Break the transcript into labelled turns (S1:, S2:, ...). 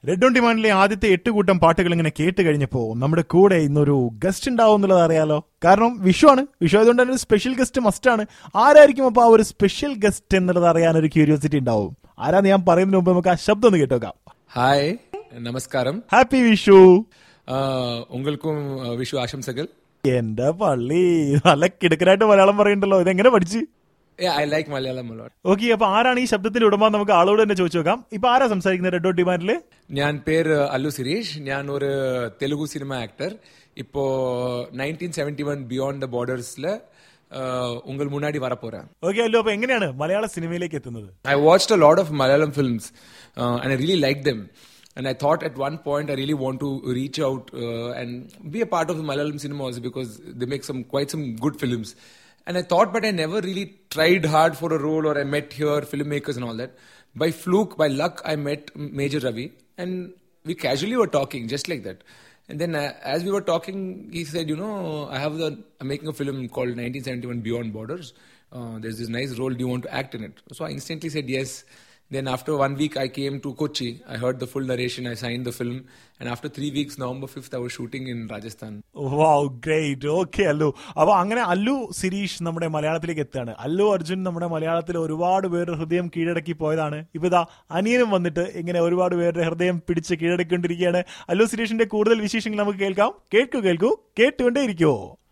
S1: Red on ഡിമാൻഡിലെ ആദ്യത്തെ എട്ട് കൂട്ടം പാട്ടുകൾ ഇങ്ങനെ കേട്ട് കഴിഞ്ഞപ്പോ നമ്മുടെ കൂടെ ഇന്നൊരു ഗസ്റ്റ് ഉണ്ടാവും എന്നുള്ളത് അറിയാലോ കാരണം വിഷു ആണ് വിഷു ആയതുകൊണ്ട് തന്നെ ഒരു സ്പെഷ്യൽ ഗസ്റ്റ് മസ്റ്റ് ആണ് ആരായിരിക്കും അപ്പൊ ആ ഒരു സ്പെഷ്യൽ ഗസ്റ്റ് എന്നുള്ളത് അറിയാൻ ഒരു ക്യൂരിയോസിറ്റി ഉണ്ടാവും ആരാന്ന് ഞാൻ പറയുന്നതിന് മുമ്പ് നമുക്ക് ആ ശബ്ദം ഒന്ന് കേട്ടോക്കാം
S2: ஹாய் நமஸ்காரம்
S1: ഹാപ്പി വിഷു
S2: ஆஹ், உங்களுக்கும் அஹ், விஷு ஆசம்சகள்
S1: എന്റെ പള്ളി നല്ല കിടക്കനായിട്ട് മലയാളം പറയുന്നുണ്ടല്ലോ ഇതെങ്ങനെ പഠിച്ച്
S2: I like Malayalam a lot
S1: okay അപ്പൊ ആരാണ് ഈ ശബ്ദത്തിന്റെ ഉടമ നമുക്ക് ആളോട് തന്നെ ചോദിച്ചു നോക്കാം ഇപ്പൊ ആരാ സംസാരിക്കുന്നത് റെഡ് ഓൺ ഡിമാൻഡില്
S2: ഞാൻ പേര് അല്ലു സിരീഷ് ഞാൻ ഒരു തെലുഗു സിനിമ ആക്ടർ இப்போ nineteen seventy one beyond the பார்டர்ஸ்ல உங்கள் முன்னாடி வரப்போறேன்
S1: ഓക്കെ അല്ലോ അപ്പൊ എങ്ങനെയാണ് മലയാള സിനിമയിലേക്ക് എത്തുന്നത്
S2: I watched a lot of Malayalam films uh, and I really liked them. And I thought at one point I really want to reach out uh, and be a part of the Malayalam cinema also because they make some quite some good films. And I thought, but I never really tried hard for a role or I met here filmmakers and all that. By fluke, by luck, I met Major Ravi and we casually were talking just like that. And then uh, as we were talking, he said, you know, I have the, I'm making a film called 1971 Beyond Borders. Uh, there's this nice role. Do you want to act in it? So I instantly said yes. Then after one week, I came to Kochi. I heard the full narration. I signed the film. And after three weeks, November 5th, I was shooting in Rajasthan.
S1: Wow great okay Allu അപ്പൊ അങ്ങനെ അല്ലു സിരീഷ് നമ്മുടെ മലയാളത്തിലേക്ക് എത്താണ് അല്ലു അർജുൻ നമ്മുടെ മലയാളത്തിൽ ഒരുപാട് പേരുടെ ഹൃദയം കീഴടക്കി പോയതാണ് ഇപ്പൊ ഇതാ അനിയനും വന്നിട്ട് ഇങ്ങനെ ഒരുപാട് പേരുടെ ഹൃദയം പിടിച്ച് കീഴടക്കിക്കൊണ്ടിരിക്കുകയാണ് അല്ലു സിരീഷിന്റെ കൂടുതൽ വിശേഷങ്ങൾ നമുക്ക് കേൾക്കാം കേൾക്കൂ കേൾക്കൂ കേട്ടുകൊണ്ടേ ഇരിക്കുവോ